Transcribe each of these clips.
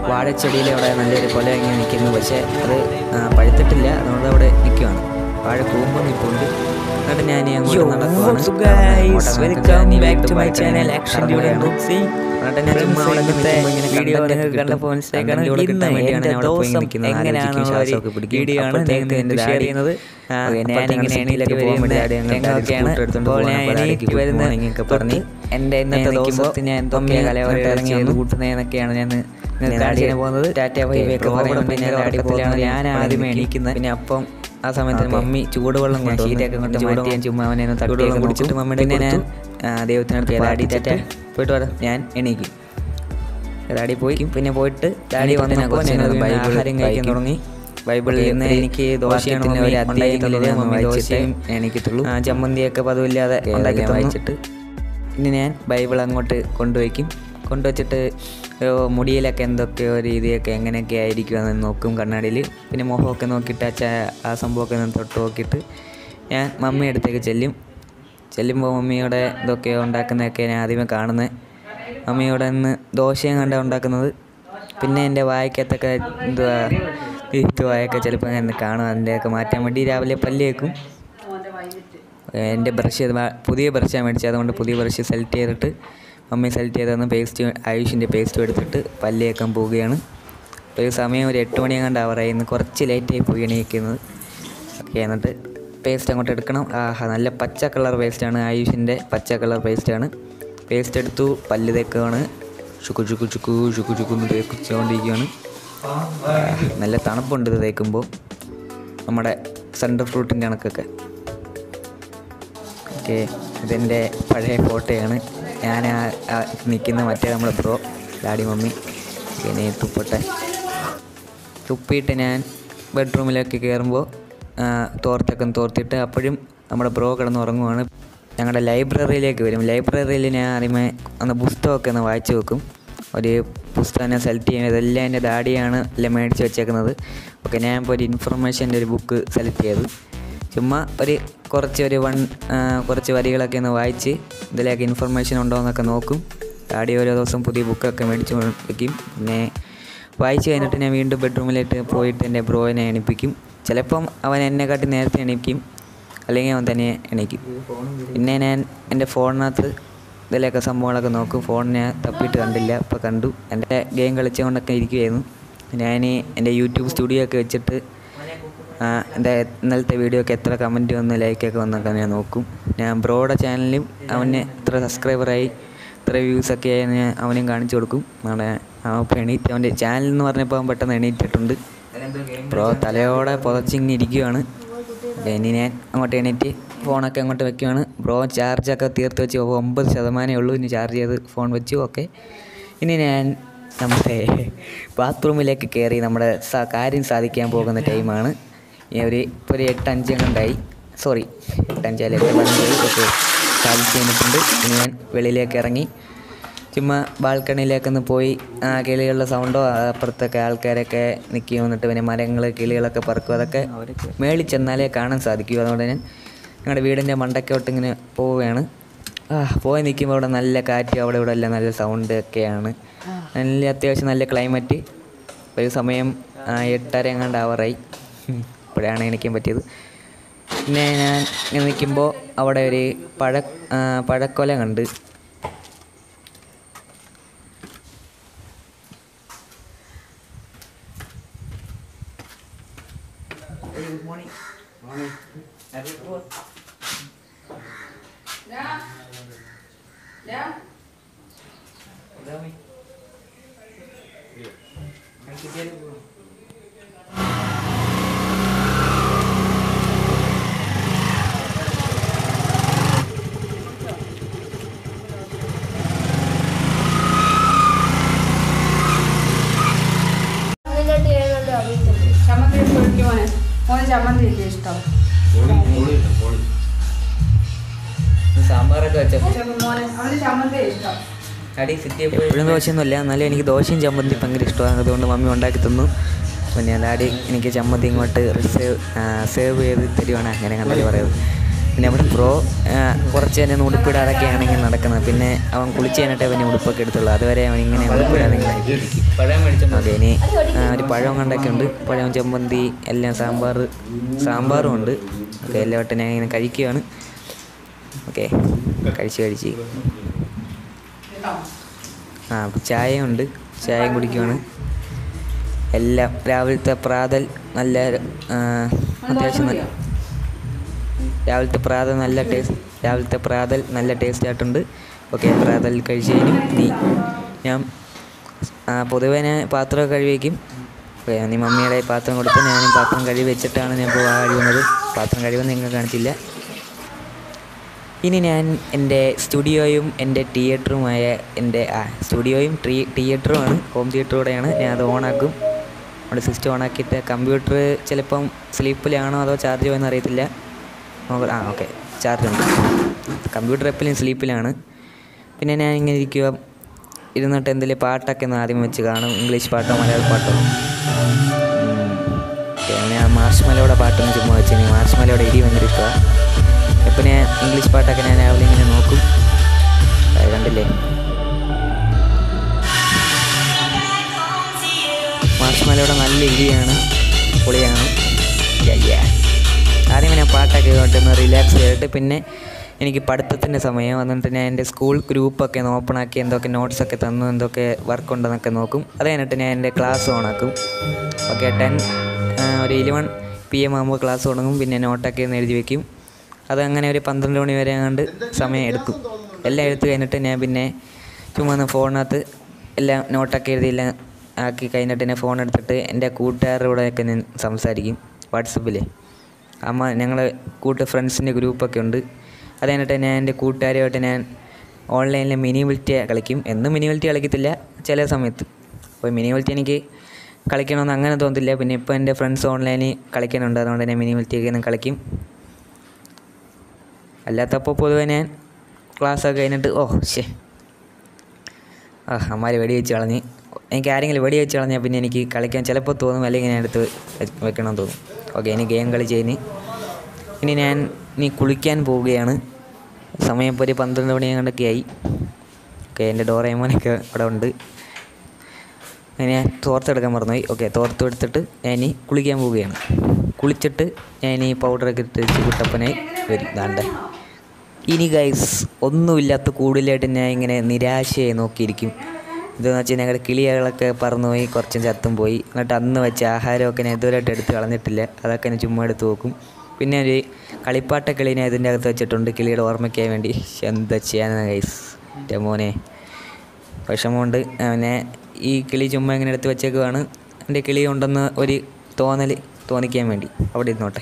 വാഴച്ചെടിയിൽ അവിടെ നല്ലൊരു കൊല ഇങ്ങനെ നിൽക്കുന്നു പക്ഷേ അത് ആ, പഴുത്തിട്ടില്ല അതുകൊണ്ട് അവിടെ നിൽക്കുകയാണ് വാഴ കൂമ്പ് നിൽപ്പുണ്ട് എന്നിട്ട് ഞാൻ ഇനി അങ്ങോട്ട് Yo, നടക്കുവാണ് what's up അങ്ങോട്ട് guys? അങ്ങോട്ട് Welcome ഇനി back വീണ്ടും to my bike channel ഇങ്ങനെ Action കറങ്ങുകയാണ്. Dude Unboxing. എന്നിട്ട് ഞാൻ ചുമ്മാ അവിടെ ഇന്നത്തെ നിൽക്കുമ്പോൾ ഇങ്ങനെ വീഡിയോ content ഒക്കെ നിങ്ങൾക്ക് കിട്ടും. കണ്ടപ്പോൾ മനസ്സിലാക്കണം content കൂടെ കിട്ടാൻ ഇന്ന് വേണ്ടിയാണ് എൻ്റെ ഞാൻ അവിടെ പോയി ദിവസം നിൽക്കുന്നത്. എങ്ങനെയാണെന്ന് ആലോചിക്കും, ഒരു ശ്വാസമൊക്കെ പിടിക്കും. വീഡിയോ ആണ് അപ്പോഴത്തേക്ക് നിങ്ങൾക്ക് എൻ്റെ ഷെയർ ഡാഡി, ചെയ്യുന്നത് ആ, ഓക്കേ, ഞാൻ അപ്പോഴത്തേക്ക് ഇങ്ങനെ സിറ്റിയിലൊക്കെ എണീറ്റ് പോകുമ്പോൾ വരുന്ന ഡാഡി അങ്ങ് ഡാഡി രംഗമൊക്കെയാണ് സ്കൂട്ടർ എടുത്തുകൊണ്ട് ഇപ്പോൾ പോകുന്ന ഞാൻ അപ്പോൾ ഡാഡിക്ക് എണീറ്റ് good വരുന്ന morning ഒക്കെ പറഞ്ഞ് എൻ്റെ ഇന്നത്തെ ഞാൻ നിൽക്കുമ്പോൾ ദിവസത്തിൽ ഞാൻ എന്തൊക്കെ മമ്മി കലവറ ഇറങ്ങി ചെയ്ത് വന്നു. കൂട്ടുന്നതെന്നൊക്കെ ഞാൻ ഞാൻ കാണിച്ചു ഡാഡിയെ പോകുന്നത് ടാറ്റ ബൈ ബൈ ഒക്കെ ബ്രോ പറയുമ്പോൾ ഇവിടെ ഞാൻ ഭയങ്കര ഡാഡി ഉറക്കത്തിലാണ്. പോകുന്നത് ഞാൻ ഇവിടെ ആദ്യമേ നിൽക്കും. എണീക്കുന്നത് പിന്നെ അപ്പം ആ സമയത്ത് ഓക്കേ. മമ്മി ചൂടുവെള്ളം ഞാൻ കൊണ്ടുവന്നു. ഷീറ്റൊക്കെ കൊണ്ട് മാറ്റി ചൂടുവെള്ളം ഞാൻ ചുമ്മാ അവനെ ഒന്ന് ചൂടുവെള്ളം തട്ടിയൊക്കെ കുടിച്ചിട്ട് നോക്കും. മമ്മിയുടെ പിന്നെ ഞാൻ ആ, ദൈവത്തിനടുത്ത് ഡാഡി ഡാഡി ടാറ്റ. ടാറ്റ പോയിട്ട് വരാം ഞാൻ എണീക്കും ഡാഡി പോയി പിന്നെ പോയിട്ട് ഡാഡി എന്നിട്ട് വന്നപ്പോൾ കുറച്ച് ഞങ്ങൾ നേരം ബൈബിൾ ആഹാരം കഴിക്കാൻ വായിക്കും. തുടങ്ങി. ബൈബിളിൽ ഓക്കേ, നിന്ന് ഇന്ന് എനിക്ക് ദോശയാണ് വാക്യത്തിന് മമ്മി ഒരു ഉണ്ടാക്കി അധ്യായം തന്നത്. തന്നത് മമ്മി വായിച്ചിട്ടേ ദോശയും എണീക്കത്തുള്ളൂ. ആ, ചമ്മന്തിയൊക്കെ പതിവില്ലാതെ ഓക്കേ, ഉണ്ടാക്കി അതെല്ലാം തന്നു. വായിച്ചിട്ട് ഇനി ഞാൻ ബൈബിൾ അങ്ങോട്ട് കൊണ്ടുവയ്ക്കും കൊണ്ടുവച്ചിട്ട് ഓ, മുടിയിലൊക്കെ എന്തൊക്കെയോ രീതിയൊക്കെ എങ്ങനെയൊക്കെ ആയിരിക്കുമെന്ന് നോക്കും കണ്ണാടിയിൽ പിന്നെ മുഖമൊക്കെ നോക്കിയിട്ട് ആ ചാ- ആ സംഭവമൊക്കെ ഒന്ന് തൊട്ട് നോക്കിയിട്ട് ഞാൻ മമ്മിയുടെ അടുത്തേക്ക് ചെല്ലും ചെല്ലുമ്പോൾ മമ്മിയുടെ ഇതൊക്കെയോ ഉണ്ടാക്കുന്നതൊക്കെ ഞാൻ ആദ്യമേ കാണുന്നത് മമ്മിയോടെ നിന്ന് ദോശയും കണ്ട ഉണ്ടാക്കുന്നത് പിന്നെ എൻ്റെ വായിക്കത്തൊക്കെ എന്തുവാ ഇത് വായൊക്കെ ചിലപ്പോൾ ഞാൻ കാണും അതിൻ്റെയൊക്കെ മാറ്റാൻ വേണ്ടി രാവിലെ പല്ല് കേൾക്കും എൻ്റെ ബ്രഷ് പുതിയ ബ്രഷാണ് മേടിച്ചത് അതുകൊണ്ട് പുതിയ ബ്രഷ് സെലക്ട് ചെയ്തിട്ട് മമ്മി സെലക്ട് ചെയ്ത് തന്ന് പേസ്റ്റ് ആയുഷിൻ്റെ പേസ്റ്റും എടുത്തിട്ട് പല്ല് കേൾക്കാൻ പോവുകയാണ് ഒരു സമയം ഒരു എട്ട് മണിയെങ്ങാണ്ട് ആവറായി ഇന്ന് കുറച്ച് ലേറ്റായി പോയി എണീക്കുന്നത് ഓക്കെ എന്നിട്ട് പേസ്റ്റ് അങ്ങോട്ട് എടുക്കണം ആഹാ നല്ല പച്ച കളർ പേസ്റ്റാണ് ആയുഷിൻ്റെ പച്ച കളർ പേസ്റ്റാണ് പേസ്റ്റ് എടുത്തു പല്ല് തേക്കുകയാണ് ചുക്കു ചുക്കു ചുക്കു ചുക്കു ചുക്കു എന്ന് തേക്കുകൊണ്ടിരിക്കുകയാണ് നല്ല തണുപ്പുണ്ട് ഇത് തേക്കുമ്പോൾ നമ്മുടെ സെൻറ്റർ ഫ്രൂട്ടിൻ്റെ കണക്കൊക്കെ ഓക്കെ ഇതെൻ്റെ പഴയ ഫോട്ടോയാണ് ഞാൻ ആ- ആ നിൽക്കുന്ന മറ്റേ നമ്മുടെ ബ്രോ ഡാഡി മമ്മി പിന്നെ തുപ്പട്ടെ തുപ്പിയിട്ട് ഞാൻ ബെഡ്റൂമിലേക്ക് കയറുമ്പോൾ തോർത്തൊക്കെ ഒന്ന് തോർത്തിട്ട് അപ്പോഴും നമ്മുടെ ബ്രോ കിടന്ന് ഉറങ്ങുവാണ് ഞങ്ങളുടെ ലൈബ്രറിയിലേക്ക് വരും ലൈബ്രറിയിൽ ഞാൻ ആദ്യമേ ഒന്ന് പുസ്തകമൊക്കെ ഒന്ന് വായിച്ചു വെക്കും ഒരു പുസ്തകം ഞാൻ സെലക്ട് ചെയ്യുന്നത് ഇതെല്ലാം എൻ്റെ ഡാഡിയാണ് എല്ലാം മേടിച്ച് വെച്ചേക്കുന്നത് ഓക്കെ ഞാൻ ഇപ്പോൾ ഒരു ഇൻഫർമേഷൻ്റെ ഒരു ബുക്ക് സെലക്ട് ചെയ്തു ചുമ്മാ ഒരു കുറച്ച് ഒരു വൺ കുറച്ച് വരികളൊക്കെ ഒന്ന് വായിച്ച് ഇതിലേക്ക് ഇൻഫർമേഷൻ ഉണ്ടോ എന്നൊക്കെ നോക്കും ഡാഡി ഓരോ ദിവസം പുതിയ ബുക്കൊക്കെ മേടിച്ച് വയ്ക്കും പിന്നെ വായിച്ച് കഴിഞ്ഞിട്ട് ഞാൻ വീണ്ടും ബെഡ്റൂമിലേക്ക് പോയിട്ട് എൻ്റെ ബ്രോയിനെ എണിപ്പിക്കും ചിലപ്പം അവൻ എന്നെക്കാട്ടി നേരത്തെ എണീക്കും അല്ലെങ്കിൽ അവൻ തന്നെ എണീക്കും പിന്നെ ഞാൻ എൻ്റെ ഫോണിനകത്ത് ഇതിലൊക്കെ സംഭവങ്ങളൊക്കെ നോക്കും ഫോൺ ഞാൻ തപ്പിയിട്ട് കണ്ടില്ല ഇപ്പോൾ കണ്ടു എൻ്റെ ഗെയിം കളിച്ചുകൊണ്ടൊക്കെ ഇരിക്കുകയായിരുന്നു ഞാൻ എൻ്റെ യൂട്യൂബ് സ്റ്റുഡിയോ ഒക്കെ വെച്ചിട്ട് ആ, എൻ്റെ ഇന്നലത്തെ വീഡിയോ ഒക്കെ എത്ര കമൻറ്റ് വന്ന് ലൈക്കൊക്കെ വന്നൊക്കെ ഞാൻ നോക്കും ഞാൻ ബ്രോയുടെ ചാനലിലും അവന് ഇത്ര സബ്സ്ക്രൈബറായി ഇത്ര വ്യൂസൊക്കെ ആയി ഞാൻ അവനും കാണിച്ചു കൊടുക്കും നാളെ അവൻ ഇപ്പോൾ എണീറ്റ് അവൻ്റെ ചാനൽ എന്ന് പറഞ്ഞപ്പോൾ അവൻ പെട്ടെന്ന് എണീറ്റിട്ടുണ്ട് ബ്രോ തലയോടെ പുതച്ചിങ്ങനെ ഇരിക്കുകയാണ് അപ്പോൾ ഇനി ഞാൻ അങ്ങോട്ട് എണീറ്റ് ഫോണൊക്കെ അങ്ങോട്ട് വെക്കുകയാണ് ബ്രോ ചാർജൊക്കെ തീർത്ത് വെച്ച് ഒമ്പത് ശതമാനമേ ഉള്ളൂ ഇനി ചാർജ് ചെയ്ത് ഫോൺ വെച്ചു ഓക്കെ ഇനി ഞാൻ നമ്മുടെ ബാത്റൂമിലേക്ക് കയറി നമ്മുടെ സ കാര്യം സാധിക്കാൻ പോകുന്ന ടൈമാണ് ഇനി ഒരു ഇപ്പോൾ ഒരു എട്ട് അഞ്ച് കണ്ടായി സോറി എട്ടഞ്ചാല് എട്ട് പതിനഞ്ച് ഓക്കെ സാധിച്ച് കഴിഞ്ഞിട്ടുണ്ട് ഇനി ഞാൻ വെളിയിലേക്ക് ഇറങ്ങി ചുമ്മാ ബാൽക്കണിയിലേക്കൊന്ന് പോയി ആ കിളികളുടെ സൗണ്ടോ അപ്പുറത്തൊക്കെ ആൾക്കാരൊക്കെ നിൽക്കും എന്നിട്ട് പിന്നെ മരങ്ങൾ കിളികളൊക്കെ പറക്കും അതൊക്കെ മേളിൽ ചെന്നാലേ കാണാൻ സാധിക്കൂ അതുകൊണ്ട് ഞാൻ ഞങ്ങളുടെ വീടിൻ്റെ മണ്ടക്കോട്ട് ഇങ്ങനെ പോവുകയാണ് ആ പോയി നിൽക്കുമ്പോൾ അവിടെ നല്ല കാറ്റ് അവിടെ ഇവിടെ എല്ലാം നല്ല സൗണ്ട് ഒക്കെയാണ് നല്ല അത്യാവശ്യം നല്ല ക്ലൈമറ്റ് ഒരു സമയം ആ, എട്ടര എങ്ങാണ്ട് ആവറായി ഉം. ഇപ്പോഴാണ് എണീക്കാൻ പറ്റിയത് പിന്നെ ഞാൻ ഇങ്ങനെ നിൽക്കുമ്പോൾ അവിടെ ഒരു പഴ ആ, പഴക്കൊല കണ്ട് അതിലോട്ട് ഏതുകൊണ്ട് അറിയത്തില്ല ചമ്മന്തി എടുത്ത് ഒഴിക്ക് മോനെ മോന് ചമ്മന്തി ഇല്ലേ ഇഷ്ടം സാമ്പാറൊക്കെ വെച്ചപ്പോൾ ചെ- മോനെ അവന് ചമ്മന്തി ഇഷ്ടം അടി സിറ്റി എപ്പോഴും ദോശയൊന്നുമില്ല എന്നാലും എനിക്ക് ദോശയും ചമ്മന്തി ഭയങ്കര ഇഷ്ടമാണ് അതുകൊണ്ട് മമ്മി ഉണ്ടാക്കി തന്നു പിന്നെ ഡാഡി എനിക്ക് ചമ്മന്തി ഇങ്ങോട്ട് റിസേവ് സേവ് ചെയ്ത് തരുവാണ് അങ്ങനെ കണ്ടല്ലേ പറയുന്നത് പിന്നെ അവിടെ ബ്രോ കുറച്ച് തന്നെ ഉടുപ്പിടാതൊക്കെയാണ് ഇങ്ങനെ നടക്കുന്നത് പിന്നെ അവൻ കുളിച്ച് കഴിഞ്ഞിട്ടേ പിന്നെ ഉടുപ്പൊക്കെ എടുത്തുള്ളൂ അതുവരെ അവൻ ഇങ്ങനെ ഉടുപ്പിടാതെ ഇങ്ങനെ ഇരിക്കും ഓക്കെ ഇനി ആ, ഒരു പഴം കണ്ടൊക്കെ ഉണ്ട് പഴം ചമ്മന്തി എല്ലാം സാമ്പാർ സാമ്പാറും ഉണ്ട് ഓക്കെ എല്ലാം വട്ടം ഞാൻ ഇങ്ങനെ കഴിക്കുകയാണ് ഓക്കെ കഴിച്ച് കഴിച്ച് ആ ചായ ഉണ്ട് ചായയും കുടിക്കുവാണ് എല്ലാം രാവിലത്തെ പ്രാതൽ നല്ല ആ, അത്യാവശ്യം നല്ല രാവിലത്തെ പ്രാതൽ നല്ല ടേസ്റ്റ് രാവിലത്തെ പ്രാതൽ നല്ല ടേസ്റ്റ് ആയിട്ടുണ്ട് ഓക്കെ പ്രാതൽ കഴിച്ച് കഴിഞ്ഞു നീ ഞാൻ ആ, പൊതുവേ ഞാൻ പാത്രമൊക്കെ കഴുകി വയ്ക്കും ഓക്കെ, നീ മമ്മിയുടെ പാത്രം കൊടുത്ത് ഞാനും പാത്രം കഴുകി വെച്ചിട്ടാണ് ഞാൻ ഇപ്പോൾ കഴുകുന്നത് പാത്രം കഴിവെന്ന് നിങ്ങൾ കാണിച്ചില്ല ഇനി ഞാൻ എൻ്റെ സ്റ്റുഡിയോയും എൻ്റെ തിയേറ്ററുമായ എൻ്റെ ആ സ്റ്റുഡിയോയും ട്രീ തിയേറ്ററുമാണ് ഹോം തിയേറ്ററോടെയാണ് ഞാൻ അത് ഓണാക്കും നമ്മുടെ സിസ്റ്റം ഓണാക്കിയിട്ട് കമ്പ്യൂട്ടർ ചിലപ്പം സ്ലീപ്പിലാണോ അതോ ചാർജ് ചെയ്യുമെന്ന് അറിയത്തില്ല നോക്ക- ആ ഓക്കെ ചാർജ് ഉണ്ട് കമ്പ്യൂട്ടർ എപ്പോഴും സ്ലീപ്പിലാണ് പിന്നെ ഞാൻ ഇങ്ങനെ ഇരിക്കുക ഇരുന്നിട്ട് എന്തെങ്കിലും പാട്ടൊക്കെ ഒന്ന് ആദ്യം വെച്ച് കാണും ഇംഗ്ലീഷ് പാട്ടോ മലയാള പാട്ടോ ഓക്കെ ഞാൻ മാർഷ്മലയുടെ പാട്ടൊന്ന് ചുമ്മാ വെച്ചു മാർഷ്മലയുടെ ഇരി ഭയങ്കര ഇഷ്ടമാണ് ഇപ്പം ഞാൻ ഇംഗ്ലീഷ് പാട്ടൊക്കെ ഞാൻ രാവിലെ ഇങ്ങനെ നോക്കും അത് കണ്ടില്ലേ മാർഷ്മലയുടെ നല്ല ഇരിയാണ് പൊളിയാണ് Yeah, yeah. ആദ്യം ഞാൻ പാട്ടൊക്കെ കേട്ടൊന്ന് റിലാക്സ് ചെയ്തിട്ട് പിന്നെ എനിക്ക് പഠിത്തത്തിൻ്റെ സമയം വന്നിട്ട് ഞാൻ എൻ്റെ സ്കൂൾ ഗ്രൂപ്പൊക്കെ ഒന്ന് ഓപ്പൺ ആക്കി എന്തൊക്കെ നോട്ട്സൊക്കെ തന്നു എന്തൊക്കെ വർക്ക് ഉണ്ടെന്നൊക്കെ നോക്കും അത് കഴിഞ്ഞിട്ട് ഞാൻ എൻ്റെ ക്ലാസ് ഓണാക്കും ഓക്കെ ടെൻ ഒരു ഇലവൻ പി എം ആകുമ്പോൾ ക്ലാസ് തുടങ്ങും പിന്നെ നോട്ടൊക്കെ ഒന്ന് എഴുതി വെക്കും അതങ്ങനെ ഒരു പന്ത്രണ്ട് മണി വരെ അങ്ങാണ്ട് സമയം എടുക്കും എല്ലാം എടുത്ത് കഴിഞ്ഞിട്ട് ഞാൻ പിന്നെ ചുമ്മാ ഒന്ന് ഫോണിനകത്ത് എല്ലാം നോട്ടൊക്കെ എഴുതിയെല്ലാം ആക്കി കഴിഞ്ഞിട്ട് ഞാൻ ഫോൺ എടുത്തിട്ട് എൻ്റെ കൂട്ടുകാരോടൊക്കെ ഞാൻ സംസാരിക്കും വാട്സപ്പിൽ അമ്മ ഞങ്ങൾ കൂട്ട് ഫ്രണ്ട്സിൻ്റെ ഗ്രൂപ്പൊക്കെ ഉണ്ട് അത് കഴിഞ്ഞിട്ട് ഞാൻ എൻ്റെ കൂട്ടുകാരുമായിട്ട് ഞാൻ ഓൺലൈനിൽ മിനി വിൽറ്റി കളിക്കും എന്നും മിനി വിൽറ്റി കളിക്കത്തില്ല ചില സമയത്ത് അപ്പോൾ മിനി വിൽറ്റി എനിക്ക് കളിക്കണമെന്ന് അങ്ങനെ തോന്നത്തില്ല പിന്നെ ഇപ്പോൾ എൻ്റെ ഫ്രണ്ട്സ് ഓൺലൈനിൽ കളിക്കാനുണ്ട് അതുകൊണ്ട് ഞാൻ മിനി വിൽറ്റിയൊക്കെ ഞാൻ കളിക്കും അല്ലാത്തപ്പോൾ പൊതുവെ ഞാൻ ക്ലാസ്സൊക്കെ കഴിഞ്ഞിട്ട് ഓ ശേ ആ അമ്മാര് വെടി വെച്ച് കളഞ്ഞ് എനിക്ക് ആരെങ്കിലും വെടി വെച്ച് കളഞ്ഞാൽ പിന്നെ എനിക്ക് കളിക്കാൻ ചിലപ്പോൾ തോന്നും അല്ലെങ്കിൽ ഞാൻ എടുത്ത് വെ- വെക്കണം തോന്നും ഓക്കെ ഇനി ഗെയിം കളിച്ച് കഴിഞ്ഞ് ഇനി ഞാൻ ഇനി കുളിക്കാൻ പോവുകയാണ് സമയം ഇപ്പോൾ ഒരു പന്ത്രണ്ട് മണി കണ്ടൊക്കെ ആയി ഓക്കെ എൻ്റെ ഡോറേമോനൊക്കെ അവിടെ ഉണ്ട് അങ്ങനെ ഞാൻ തോർത്തെടുക്കാൻ മറന്നുപോയി ഓക്കെ തോർത്ത് എടുത്തിട്ട് ഞാൻ ഇനി കുളിക്കാൻ പോവുകയാണ് കുളിച്ചിട്ട് ഞാൻ ഇനി പൗഡറൊക്കെ ഇട്ട് വെച്ച് കുട്ടപ്പനായി വരും ദാണ്ടെ ഇനി ഗൈസ് ഒന്നുമില്ലാത്ത കൂടുതലായിട്ട് ഞാൻ ഇങ്ങനെ നിരാശയായി നോക്കിയിരിക്കും ഇതെന്ന് വെച്ചാൽ ഞങ്ങളുടെ കിളികളൊക്കെ പറന്നുപോയി കുറച്ചും ചത്തും പോയി എന്നിട്ട് അന്ന് വെച്ച ആഹാരമൊക്കെ ഞാൻ ഇതുവരെയായിട്ട് എടുത്ത് കളഞ്ഞിട്ടില്ല അതൊക്കെ ഞാൻ ചുമ്മാ എടുത്ത് നോക്കും പിന്നെ ഒരു കളിപ്പാട്ട കിളി ഞാൻ ഇതിൻ്റെ അകത്ത് വെച്ചിട്ടുണ്ട് കിളിയുടെ ഓർമ്മയ്ക്കായി വേണ്ടി ശ്ശെ, എന്താ ചെയ്യാനാണ് ഗൈസ് എൻ്റെ മോനെ വിഷമമുണ്ട് അവനെ ഈ കിളി ചുമ്മാ ഇങ്ങനെ എടുത്ത് വെച്ചേക്കുവാണ് എൻ്റെ കിളി ഉണ്ടെന്ന് ഒരു തോന്നൽ തോന്നിക്കാൻ വേണ്ടി അവിടെ ഇരുന്നോട്ടെ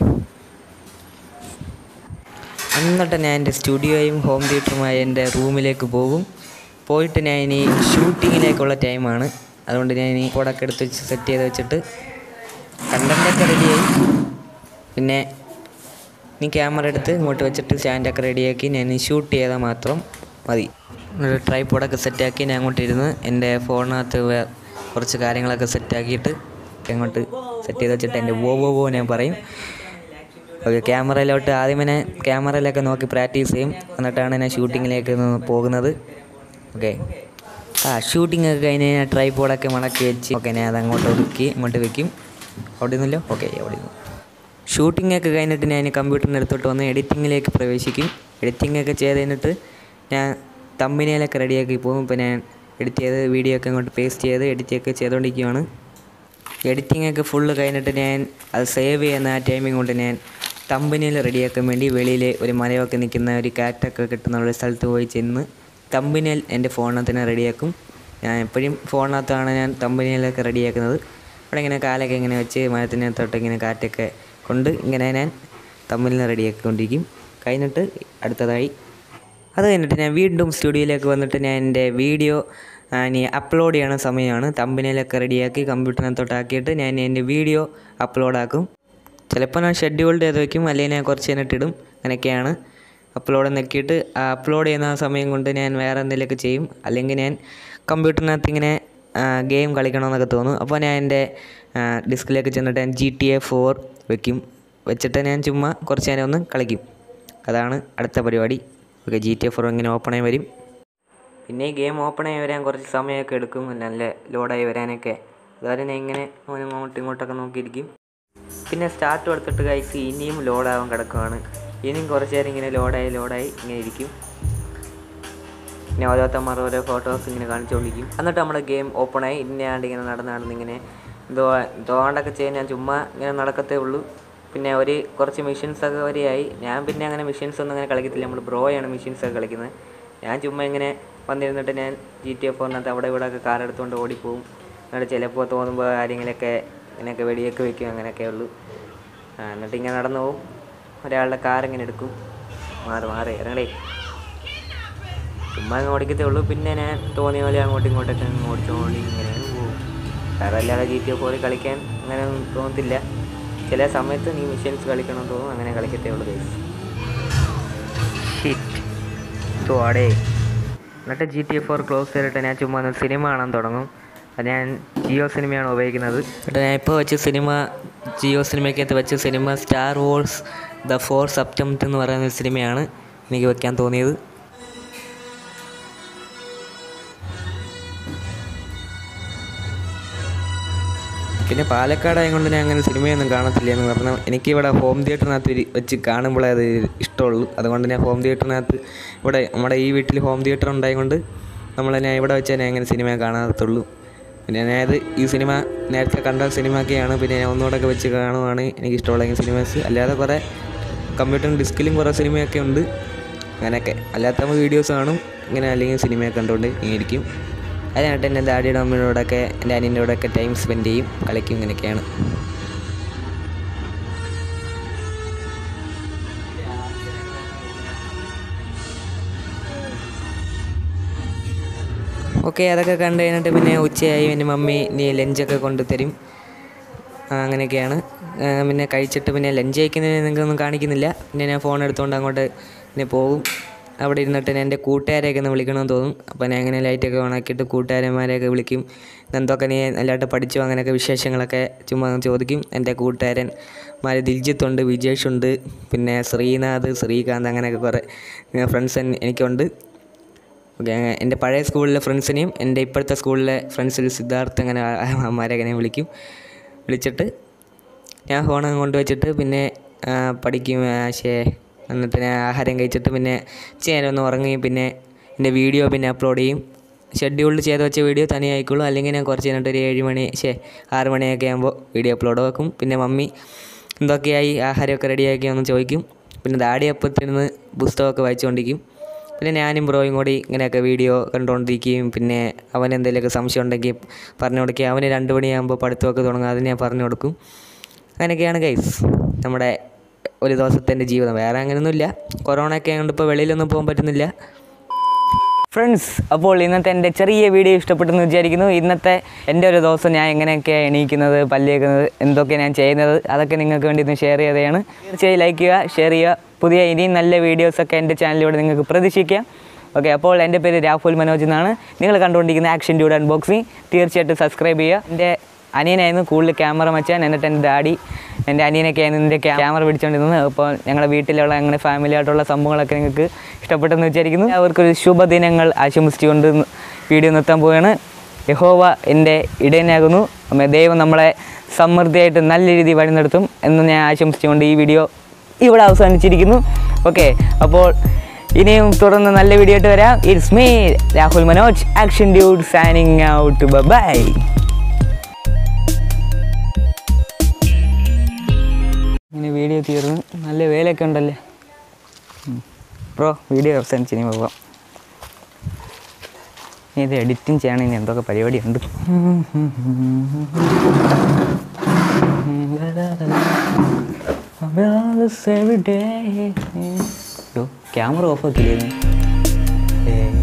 എന്നിട്ട് ഞാൻ എൻ്റെ സ്റ്റുഡിയോയും ഹോം തിയേറ്ററുമായ എൻ്റെ റൂമിലേക്ക് പോകും പോയിട്ട് ഞാൻ ഇനി ഷൂട്ടിങ്ങിലേക്കുള്ള ടൈമാണ് അതുകൊണ്ട് ഞാൻ ഇനി കോടൊക്കെ എടുത്ത് വെച്ച് സെറ്റ് ചെയ്ത് വെച്ചിട്ട് കണ്ടൻ്റൊക്കെ റെഡിയായി പിന്നെ നീ ക്യാമറ എടുത്ത് ഇങ്ങോട്ട് വെച്ചിട്ട് സ്റ്റാൻഡൊക്കെ റെഡിയാക്കി ഞാൻ ഷൂട്ട് ചെയ്താൽ മാത്രം മതി എന്നിട്ട് ട്രൈപ്പോഡൊക്കെ സെറ്റാക്കി ഞാൻ അങ്ങോട്ട് ഇരുന്ന് എൻ്റെ ഫോണിനകത്ത് വേ- കുറച്ച് കാര്യങ്ങളൊക്കെ സെറ്റാക്കിയിട്ട് അങ്ങോട്ട് സെറ്റ് ചെയ്ത് വെച്ചിട്ട് എൻ്റെ വോ വോ വോ ഞാൻ പറയും ഓക്കെ ക്യാമറയിലോട്ട് ആദ്യമേ ഞാൻ ക്യാമറയിലൊക്കെ നോക്കി പ്രാക്ടീസ് ചെയ്യും എന്നിട്ടാണ് ഞാൻ ഷൂട്ടിങ്ങിലേക്ക് ഒന്ന് പോകുന്നത് ഓക്കെ ആ ഷൂട്ടിംഗ് ഒക്കെ കഴിഞ്ഞ് ഞാൻ ട്രൈപ്പോഡൊക്കെ മടക്കി വെച്ച് ഓക്കെ ഞാൻ അത് അങ്ങോട്ട് ഒതുക്കി ഇങ്ങോട്ട് വെക്കും അവിടെ നിന്നല്ലോ ഓക്കെ അവിടെ നിന്ന് ഷൂട്ടിംഗ് ഒക്കെ കഴിഞ്ഞിട്ട് ഞാൻ കമ്പ്യൂട്ടറിൻ്റെ അടുത്തോട്ട് വന്ന് എഡിറ്റിങ്ങിലേക്ക് പ്രവേശിക്കും എഡിറ്റിംഗ് ഒക്കെ ചെയ്ത് കഴിഞ്ഞിട്ട് ഞാൻ തമ്മിനയിലൊക്കെ റെഡിയാക്കി പോകും ഇപ്പോൾ ഞാൻ എഡിറ്റ് ചെയ്ത് വീഡിയോ ഒക്കെ അങ്ങോട്ട് പേസ്റ്റ് ചെയ്ത് എഡിറ്റ് ഒക്കെ ചെയ്തുകൊണ്ടിരിക്കുകയാണ് എഡിറ്റിംഗ് ഒക്കെ ഫുള്ള് കഴിഞ്ഞിട്ട് ഞാൻ അത് സേവ് ചെയ്യുന്ന ആ ടൈമിംഗ് കൊണ്ട് ഞാൻ തമ്പനിയിൽ റെഡിയാക്കാൻ വേണ്ടി വെളിയിൽ ഒരു മരമൊക്കെ നിൽക്കുന്ന ഒരു കാറ്റൊക്കെ കിട്ടുന്ന ഒരു സ്ഥലത്ത് പോയി ചെന്ന് തമ്പനിയിൽ എൻ്റെ ഫോണിനകത്ത് തന്നെ റെഡിയാക്കും ഞാൻ എപ്പോഴും ഫോണിനകത്താണ് ഞാൻ തമ്പനിയിലൊക്കെ റെഡിയാക്കുന്നത് അവിടെ ഇങ്ങനെ കാലൊക്കെ ഇങ്ങനെ വെച്ച് മരത്തിനകത്തോട്ട് ഇങ്ങനെ കാറ്റൊക്കെ കൊണ്ട് ഇങ്ങനെ ഞാൻ തമ്പനിൽ റെഡിയാക്കിക്കൊണ്ടിരിക്കും കഴിഞ്ഞിട്ട് അടുത്തതായി അത് കഴിഞ്ഞിട്ട് ഞാൻ വീണ്ടും സ്റ്റുഡിയോയിലേക്ക് വന്നിട്ട് ഞാൻ എൻ്റെ വീഡിയോ ഇനി അപ്ലോഡ് ചെയ്യണ സമയമാണ് തമ്പനിയിലൊക്കെ റെഡിയാക്കി കമ്പ്യൂട്ടറിനകത്തോട്ടാക്കിയിട്ട് ഞാൻ എൻ്റെ വീഡിയോ അപ്ലോഡാക്കും ചിലപ്പോൾ ഞാൻ ഷെഡ്യൂൾഡ് ചെയ്ത് വയ്ക്കും അല്ലെങ്കിൽ ഞാൻ കുറച്ച് കഴിഞ്ഞിട്ട് ഇടും അങ്ങനെയൊക്കെയാണ് അപ്ലോഡ് നോക്കിയിട്ട് ആ അപ്ലോഡ് ചെയ്യുന്ന ആ സമയം കൊണ്ട് ഞാൻ വേറെ എന്തെങ്കിലുമൊക്കെ ചെയ്യും അല്ലെങ്കിൽ ഞാൻ കമ്പ്യൂട്ടറിനകത്ത് ഇങ്ങനെ ഗെയിം കളിക്കണമെന്നൊക്കെ തോന്നും അപ്പോൾ ഞാൻ എൻ്റെ ഡിസ്കിലേക്ക് ചെന്നിട്ട് ഞാൻ ജി ടി എ ഫോർ വെക്കും വെച്ചിട്ട് ഞാൻ ചുമ്മാ കുറച്ച് നേരം ഒന്ന് കളിക്കും അതാണ് അടുത്ത പരിപാടി okay G T F four ഇങ്ങനെ ഓപ്പണായി വരും പിന്നെ ഈ ഗെയിം ഓപ്പണായി വരാൻ കുറച്ച് സമയമൊക്കെ എടുക്കും നല്ല ലോഡായി വരാനൊക്കെ അതുവരെ ഞാൻ ഇങ്ങനെ അവന് അങ്ങോട്ടും ഇങ്ങോട്ടൊക്കെ നോക്കിയിരിക്കും പിന്നെ സ്റ്റാർട്ട് കൊടുത്തിട്ട് കൈസ് ഇനിയും ലോഡാവാൻ കിടക്കുവാണ് ഇനിയും കുറച്ച് നേരം ഇങ്ങനെ ലോഡായി ലോഡായി ഇങ്ങനെ ഇരിക്കും പിന്നെ ഓരോരുത്തന്മാർ ഓരോ ഫോട്ടോസ് ഇങ്ങനെ കാണിച്ചുകൊണ്ടിരിക്കും എന്നിട്ട് നമ്മുടെ ഗെയിം ഓപ്പണായി ഇന്നാണ്ട് ഇങ്ങനെ നടന്ന് നടന്ന് ഇങ്ങനെ എന്തോ തോണ്ടൊക്കെ ചെയ്യാൻ ഞാൻ ചുമ്മാ ഇങ്ങനെ നടക്കത്തേ ഉള്ളൂ പിന്നെ ഒരു കുറച്ച് മെഷീൻസ് ഒക്കെ വരെയായി ഞാൻ പിന്നെ അങ്ങനെ മെഷീൻസ് ഒന്നും അങ്ങനെ കളിക്കത്തില്ല നമ്മൾ ബ്രോയാണ് മെഷീൻസ് ഒക്കെ കളിക്കുന്നത് ഞാൻ ചുമ്മാ ഇങ്ങനെ വന്നിരുന്നിട്ട് ഞാൻ ജി ടി എഫ് ഫോറിനകത്ത് അവിടെ ഇവിടെ ഒക്കെ കാർ എടുത്തുകൊണ്ട് ഓടിപ്പോവും എന്നിട്ട് ചിലപ്പോൾ തോന്നുമ്പോൾ ആരെങ്കിലുമൊക്കെ ഇങ്ങനെയൊക്കെ വെടിയൊക്കെ വെക്കും അങ്ങനെയൊക്കെ ഉള്ളൂ ആ, എന്നിട്ട് ഇങ്ങനെ നടന്നു പോവും ഒരാളുടെ കാർ ഇങ്ങനെ എടുക്കും മാറി മാറി ഇറങ്ങടേ ചുമ്മാ അങ്ങ് ഓടിക്കത്തേ ഉള്ളൂ പിന്നെ ഞാൻ തോന്നിയ പോലെ അങ്ങോട്ടും ഇങ്ങോട്ടൊക്കെ അങ്ങ് ഓടിച്ചോണ്ടി ഇങ്ങനെ പോകും വേറെ അല്ലാതെ ജി ടി എഫ് ഫോറിൽ കളിക്കാൻ അങ്ങനെ ഒന്നും തോന്നത്തില്ല ചില സമയത്ത് നീ മിഷൻസ് കളിക്കണമെന്ന് തോന്നും അങ്ങനെ കളിക്കത്തേ ഉള്ളൂ ഗൈസ് ഹിറ്റ് അടേ എന്നിട്ട് G T F four close ചെയ്തിട്ട് ഞാൻ ചുമ്മാ ഒന്ന് സിനിമ കാണാൻ തുടങ്ങും അത് ഞാൻ ജിയോ സിനിമയാണ് ഉപയോഗിക്കുന്നത് എന്നിട്ട് ഞാൻ ഇപ്പോൾ വെച്ച് സിനിമ ജിയോ സിനിമയ്ക്കകത്ത് വെച്ച് cinema star wars the force സപ്റ്റംറ്റ് എന്ന് പറയുന്ന ഒരു സിനിമയാണ് എനിക്ക് വെക്കാൻ തോന്നിയത് പിന്നെ പാലക്കാട് ആയതുകൊണ്ട് ഞാൻ അങ്ങനെ സിനിമയൊന്നും കാണത്തില്ല എന്ന് പറഞ്ഞാൽ എനിക്കിവിടെ ഹോം തിയേറ്ററിനകത്ത് ഇരി- വെച്ച് കാണുമ്പോഴേ അത് ഇഷ്ടമുള്ളൂ അതുകൊണ്ട് ഞാൻ ഹോം തിയേറ്ററിനകത്ത് ഇവിടെ നമ്മുടെ ഈ വീട്ടിൽ ഹോം തിയേറ്റർ ഉണ്ടായതുകൊണ്ട് നമ്മൾ ഞാൻ ഇവിടെ വെച്ച് ഞാൻ അങ്ങനെ സിനിമ കാണാത്തുള്ളൂ പിന്നെ ഞാനത് ഈ സിനിമ നേരത്തെ കണ്ട സിനിമയൊക്കെയാണ് പിന്നെ ഞാൻ ഒന്നുകൂടെ ഒക്കെ വെച്ച് കാണുവാണ് എനിക്ക് ഇഷ്ടമുള്ള സിനിമാസ് അല്ലാതെ കുറേ കമ്പ്യൂട്ടർ ഡിസ്കിലും കുറേ സിനിമയൊക്കെ ഉണ്ട് അങ്ങനെയൊക്കെ അല്ലാത്ത നമ്മൾ വീഡിയോസ് കാണും ഇങ്ങനെ അല്ലെങ്കിൽ സിനിമയൊക്കെ കണ്ടുകൊണ്ട് ഇങ്ങനെ ഇരിക്കും അതിനായിട്ട് എൻ്റെ ഡാഡിയുടെ അമ്മയോടൊക്കെ എൻ്റെ അനിയൻ്റെ കൂടെയൊക്കെ ടൈം സ്പെൻഡ് ചെയ്യും കളിക്കും ഇങ്ങനെയൊക്കെയാണ് ഓക്കെ അതൊക്കെ കണ്ടു കഴിഞ്ഞിട്ട് പിന്നെ ഉച്ചയായി എൻ്റെ മമ്മി നീ ലഞ്ചൊക്കെ കൊണ്ടുതരും ആ, അങ്ങനെയൊക്കെയാണ് ആ, പിന്നെ കഴിച്ചിട്ട് പിന്നെ ലഞ്ച് കഴിക്കുന്നതിന് നിങ്ങൾക്കൊന്നും കാണിക്കുന്നില്ല പിന്നെ ഞാൻ ഫോൺ എടുത്തുകൊണ്ട് അങ്ങോട്ട് പിന്നെ പോകും അവിടെ ഇരുന്നിട്ട് ഞാൻ എൻ്റെ കൂട്ടുകാരെയൊക്കെ ഒന്ന് വിളിക്കണമെന്ന് തോന്നും അപ്പോൾ ഞാൻ അങ്ങനെ ലൈറ്റൊക്കെ ഓണാക്കിയിട്ട് കൂട്ടുകാരന്മാരെയൊക്കെ വിളിക്കും എന്തൊക്കെ നീ നല്ലതായിട്ട് പഠിച്ചു അങ്ങനെയൊക്കെ വിശേഷങ്ങളൊക്കെ ചുമ്മാ ഒന്ന് ചോദിക്കും എൻ്റെ കൂട്ടുകാരന്മാർ ദിൽജിത്തുണ്ട് വിജേഷുണ്ട് പിന്നെ ശ്രീനാഥ് ശ്രീകാന്ത് അങ്ങനെയൊക്കെ കുറേ ഫ്രണ്ട്സ് എനിക്കുണ്ട് ഓക്കെ എൻ്റെ പഴയ സ്കൂളിലെ ഫ്രണ്ട്സിനെയും എൻ്റെ ഇപ്പോഴത്തെ സ്കൂളിലെ ഫ്രണ്ട്സിൽ സിദ്ധാർത്ഥ് അങ്ങനെ അമ്മമാരെയൊക്കെ ഞാൻ വിളിക്കും വിളിച്ചിട്ട് ഞാൻ ഫോൺ കൊണ്ട് വെച്ചിട്ട് പിന്നെ ആ, പഠിക്കും ശേ എന്നിട്ട് ഞാൻ ആഹാരം കഴിച്ചിട്ട് പിന്നെ ഇച്ചിരി നേരം ഒന്ന് ഉറങ്ങുകയും പിന്നെ എൻ്റെ വീഡിയോ പിന്നെ അപ്ലോഡ് ചെയ്യും ഷെഡ്യൂൾഡ് ചെയ്ത് വെച്ച വീഡിയോ തനിയെ ആയിക്കോളൂ അല്ലെങ്കിൽ ഞാൻ കുറച്ച് കഴിഞ്ഞിട്ട് ഒരു ഏഴ് മണി ശേ ആറ് മണിയൊക്കെ ആകുമ്പോൾ വീഡിയോ അപ്ലോഡ് വെക്കും പിന്നെ മമ്മി എന്തൊക്കെയായി ആഹാരമൊക്കെ റെഡിയാക്കി ഒന്ന് ചോദിക്കും പിന്നെ ദാടി അപ്പത്തിരുന്ന് പുസ്തകമൊക്കെ വായിച്ചുകൊണ്ടിരിക്കും പിന്നെ ഞാനും ബ്രോയും കൂടി ഇങ്ങനെയൊക്കെ വീഡിയോ കണ്ടുകൊണ്ടിരിക്കുകയും പിന്നെ അവൻ എന്തെങ്കിലുമൊക്കെ സംശയം ഉണ്ടെങ്കിൽ പറഞ്ഞു കൊടുക്കുകയും അവന് രണ്ട് മണിയാകുമ്പോൾ പഠിത്തമൊക്കെ തുടങ്ങും അത് ഞാൻ പറഞ്ഞു കൊടുക്കും അങ്ങനെയൊക്കെയാണ് ഗൈസ് നമ്മുടെ ഒരു ദിവസത്തെ എൻ്റെ ജീവിതം വേറെ അങ്ങനെയൊന്നുമില്ല കൊറോണയൊക്കെ ആയതുകൊണ്ട് ഇപ്പോൾ വെളിയിലൊന്നും പോകാൻ പറ്റുന്നില്ല ഫ്രണ്ട്സ് അപ്പോൾ ഇന്നത്തെ എൻ്റെ ചെറിയ വീഡിയോ ഇഷ്ടപ്പെട്ടെന്ന് വിചാരിക്കുന്നു ഇന്നത്തെ എൻ്റെ ഒരു ദിവസം ഞാൻ എങ്ങനെയൊക്കെയാണ് എണീക്കുന്നത് പല്ലേക്കുന്നത് എന്തൊക്കെ ഞാൻ ചെയ്യുന്നത് അതൊക്കെ നിങ്ങൾക്ക് വേണ്ടി ഒന്ന് ഷെയർ ചെയ്തതാണ് തീർച്ചയായും ലൈക്ക് ചെയ്യുക ഷെയർ ചെയ്യുക പുതിയ ഇനിയും നല്ല വീഡിയോസൊക്കെ എൻ്റെ ചാനലിലൂടെ നിങ്ങൾക്ക് പ്രതീക്ഷിക്കാം ഓക്കെ അപ്പോൾ എൻ്റെ പേര് രാഹുൽ മനോജ് എന്നാണ് നിങ്ങൾ കണ്ടുകൊണ്ടിരിക്കുന്ന ആക്ഷൻ ഡ്യൂഡ് അൺബോക്സിങ് തീർച്ചയായിട്ടും സബ്സ്ക്രൈബ് ചെയ്യുക എൻ്റെ അനിയനായിരുന്നു കൂടുതൽ ക്യാമറ മച്ചാൻ എന്നിട്ട് എൻ്റെ ഡാഡി എൻ്റെ അനിയനൊക്കെ ആയിരുന്നു എൻ്റെ ക്യാമറ പിടിച്ചുകൊണ്ടിരുന്നത് അപ്പോൾ ഞങ്ങളുടെ വീട്ടിലുള്ള ഞങ്ങളുടെ ഫാമിലി ആയിട്ടുള്ള സംഭവങ്ങളൊക്കെ നിങ്ങൾക്ക് ഇഷ്ടപ്പെട്ടെന്ന് വിചാരിക്കുന്നു അവർക്കൊരു ശുഭദിനങ്ങൾ ആശംസിച്ചുകൊണ്ട് വീഡിയോ നിർത്താൻ പോവുകയാണ് യഹോവ എൻ്റെ ഇടയനാകുന്നു അമ്മ ദൈവം നമ്മളെ സമൃദ്ധിയായിട്ട് നല്ല രീതിയിൽ വഴി നടത്തും എന്ന് ഞാൻ ആശംസിച്ചുകൊണ്ട് ഈ വീഡിയോ ഇവിടെ അവസാനിച്ചിരിക്കുന്നു ഓക്കെ അപ്പോൾ ഇനിയും തുടർന്ന് നല്ല വീഡിയോ ആയിട്ട് വരാം it's me Rahul Manoj action dude signing out bye ഇങ്ങനെ വീഡിയോ തീർന്നു നല്ല വേലയൊക്കെ ഉണ്ടല്ലേ ബ്രോ വീഡിയോ അവസാനിച്ച് ഇനി പോകാം ഇനി ഇത് എഡിറ്റിംഗ് ചെയ്യണമെങ്കിൽ എന്തൊക്കെ പരിപാടിയുണ്ട് ക്യാമറ ഓഫ് ആക്കില്ലേ